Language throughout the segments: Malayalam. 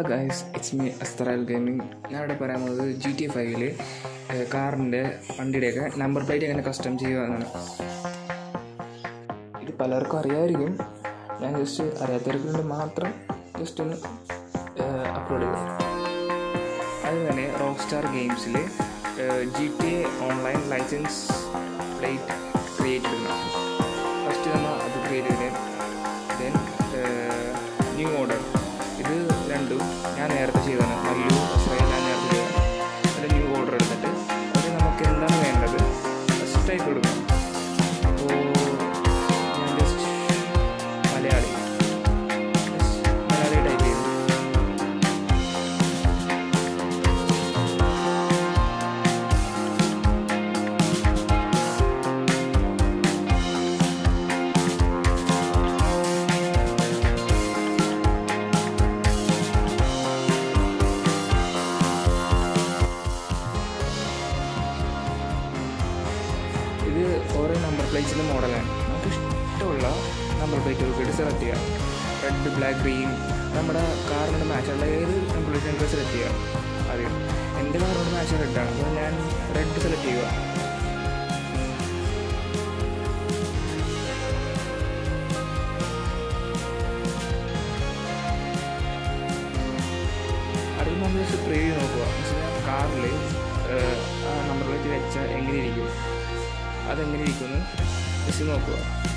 ഗൈസ് ഇറ്റ്സ് മീ അസ്തറാൽ ഗെയിമിംഗ് ഞാൻ ഇവിടെ പറയാൻ പോകുന്നത് ജി ടി ഫൈവില് കാറിൻ്റെ വണ്ടിയുടെയൊക്കെ നമ്പർ പ്ലേറ്റ് എങ്ങനെ കസ്റ്റം ചെയ്യുക എന്നാണ് ഇത് പലർക്കും അറിയാമായിരിക്കും ഞാൻ ജസ്റ്റ് അറിയാത്തവർക്ക് വേണ്ടി മാത്രം ജസ്റ്റ് ഒന്ന് അപ്ലോഡ് ചെയ്തു അത് തന്നെ റോക്ക് സ്റ്റാർ ഗെയിംസിൽ G T A online licence plate create ചെയ്യുന്നു ഫസ്റ്റ് നമ്മൾ അത് ക്രിയേറ്റ് ചെയ്ത് ദെൻ ന്യൂ ഓർഡർ ഇത് രണ്ടും ഞാൻ നേരത്തെ ചെയ്തതാണ് മല്ലു ഇസ്രായേൽ ഞാൻ നേരത്തെ ചെയ്തതാണ് അതിൽ ന്യൂ ഓർഡർ എടുത്തിട്ട് അത് നമുക്ക് എന്താണ് വേണ്ടത് ഫസ്റ്റ് ടൈപ്പ് കൊടുക്കണം അപ്പോൾ ഞാൻ just Malayali Just Malayali type ചെയ്തു ഇത് ഓരോ നമ്പർ പ്ലേറ്റ്സിൻ്റെ മോഡലാണ് നമുക്ക് ഇഷ്ടമുള്ള നമ്പർ പ്ലേറ്റ് നോക്കിയിട്ട് സെലക്ട് ചെയ്യാം റെഡ് ബ്ലാക്ക് ഗ്രീൻ നമ്മുടെ കാറിനോട് മാച്ചുള്ള ഏത് നമ്പർ പ്ലേറ്റ് നമുക്ക് സെലക്ട് ചെയ്യാം ആദ്യം എൻ്റെ കാറിനോട് മാച്ച് റെഡാണ് അപ്പോൾ ഞാൻ റെഡ് സെലക്ട് ചെയ്യുക അതിൽ നമ്മൾ ജസ്റ്റ് പ്രിവ്യൂ നോക്കുക എന്ന് വെച്ചാൽ കാറിൽ ആ നമ്പർ പ്ലേറ്റ് വെച്ചാൽ എങ്ങനെ ഇരിക്കും അതെങ്ങനെ ഇരിക്കുമെന്ന് ജസ്റ്റ് നോക്കുക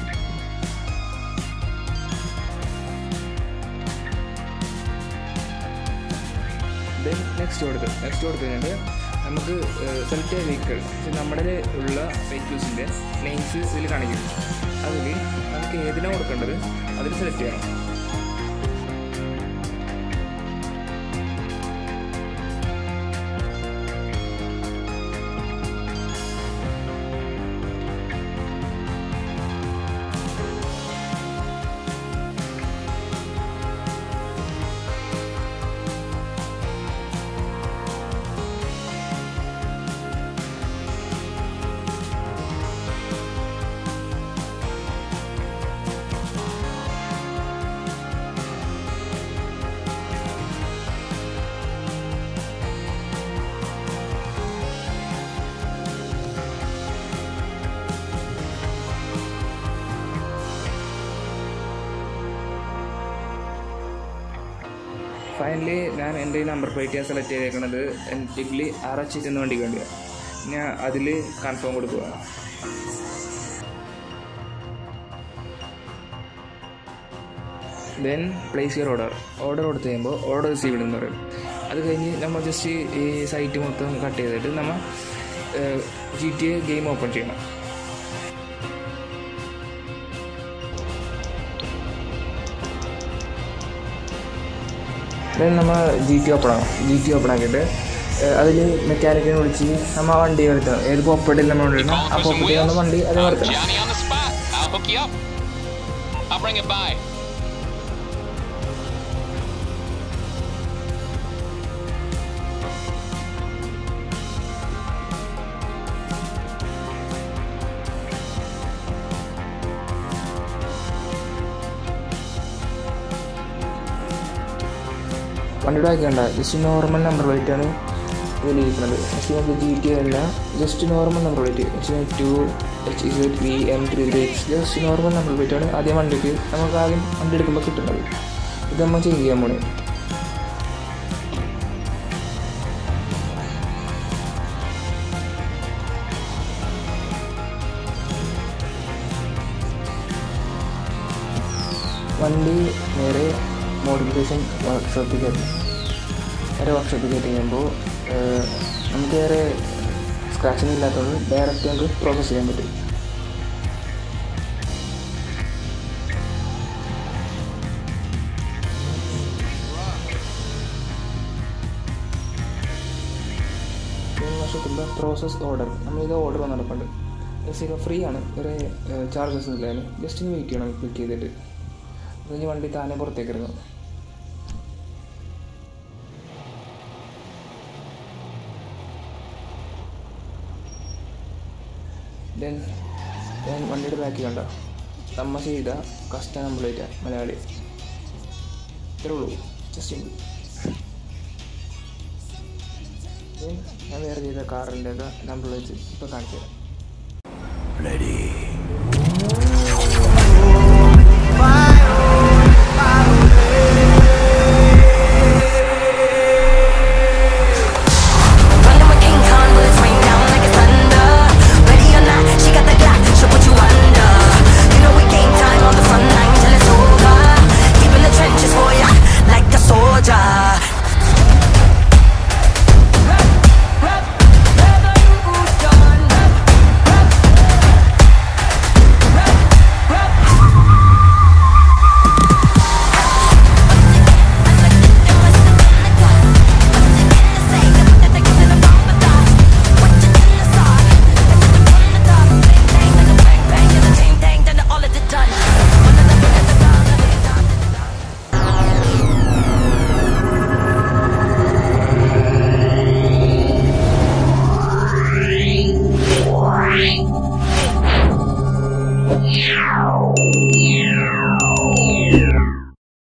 ദെൻ നെക്സ്റ്റ് കൊടുത്ത് നെക്സ്റ്റ് കൊടുത്ത് കഴിഞ്ഞിട്ട് നമുക്ക് സെലക്ട് ചെയ്ത വെഹിക്കിൾ നമ്മുടെ ഉള്ള വെഹിക്കിൾസിൻ്റെ നെയിംസ് ഇതിൽ കാണിക്കും അതിൽ നമുക്ക് ഏതിനാണ് കൊടുക്കേണ്ടത് അതിൽ സെലക്ട് ചെയ്യണം ഫൈനലി ഞാൻ എൻ്റെ നമ്പർ പ്ലേറ്റ് ഞാൻ സെലക്ട് ചെയ്തേക്കുന്നത് ടിഗ്ലി ആർ എച്ച് എന്ന വണ്ടിക്ക് വേണ്ടിയാണ് ഞാൻ അതിൽ കൺഫേം കൊടുക്കുക then place your order order കൊടുത്ത് കഴിയുമ്പോൾ ഓർഡർ റിസീവ്ഡ് എന്ന് പറയും അത് കഴിഞ്ഞ് നമ്മൾ ജസ്റ്റ് ഈ സൈറ്റ് മൊത്തം കട്ട് ചെയ്തിട്ട് നമ്മൾ G T A game open ചെയ്യണം ദെൻ നമ്മൾ ജി ടി ഓപ്പൺ ആകും ജി ടി ഓപ്പൺ ആക്കിയിട്ട് അതിൽ മെക്കാനിക്കിനെ വിളിച്ച് നമ്മൾ ആ വണ്ടി വരുത്തണം ഏത് പോപ്പട്ടിൽ നമ്മൾ വണ്ടി ഇടണം ആ പോപ്പട്ടിൽ നമ്മൾ വണ്ടി അത് Oh, വരുത്തണം Johnny on the spot. I'll hook you up. I'll bring it by. വണ്ടിയുടെ ആക്കിയണ്ട ജസ്റ്റ് നോർമൽ നമ്പർ പ്ലേറ്റ് ആണ് ഇതിലിരിക്കുന്നത് പക്ഷേ നമുക്ക് ജി ടി അല്ല ജസ്റ്റ് നോർമൽ നമ്പർ പ്ലേറ്റ് പക്ഷേ two H Z V M three three X just normal number plate ആണ് ആദ്യം വണ്ടിക്ക് നമുക്ക് ആദ്യം വണ്ടി എടുക്കുമ്പോൾ കിട്ടുന്നത് ഇത് നമ്മൾ ചേഞ്ച് ചെയ്യാൻ പോണേ വണ്ടി നേരെ മോഡിഫിക്കേഷൻ വർക്ക്ഷോപ്പിൽ കയറ്റി നേരെ വർക്ക്ഷോപ്പിൽ കയറ്റി കഴിയുമ്പോൾ നമുക്ക് വേറെ സ്ക്രാച്ചൊന്നും ഇല്ലാത്തതുകൊണ്ട് ഡയറക്റ്റ് നമുക്ക് പ്രോസസ്സ് ചെയ്യാൻ പറ്റും മൂന്ന് വർഷത്തിലുള്ള പ്രോസസ് ഓർഡർ നമ്മളിത് ഓർഡർ വന്ന് നടപ്പുണ്ട് സീറോ ഫ്രീ ആണ് വേറെ ചാർജസ് ഇല്ല അതിന് ജസ്റ്റ് ഒന്ന് വെയിറ്റ് ചെയ്യണം ക്ലിക്ക് ചെയ്തിട്ട് അത് കഴിഞ്ഞ് വണ്ടി താനെ പുറത്തേക്ക് ഇറങ്ങും ദെൻ ഞാൻ വണ്ടിയുടെ ബാക്കിൽ കണ്ട നമ്മ ചെയ്ത കസ്റ്റം കംപ്ലീറ്റ് മലയാളി ഇത്രേ ഉള്ളൂ ജസ്റ്റ് Then ഞാൻ വേറെ ചെയ്ത കാറിൻ്റെ ഒക്കെ നമ്പർ വെച്ച് ഇപ്പോൾ കാണിച്ചു തരാം Running with King Kong, bullets rain down like it's thunder. Ready or not, she got the Glock, she'll put you under. You know we game time on the front line till it's over. Deep in the trenches for ya, like a soldier. Yeah.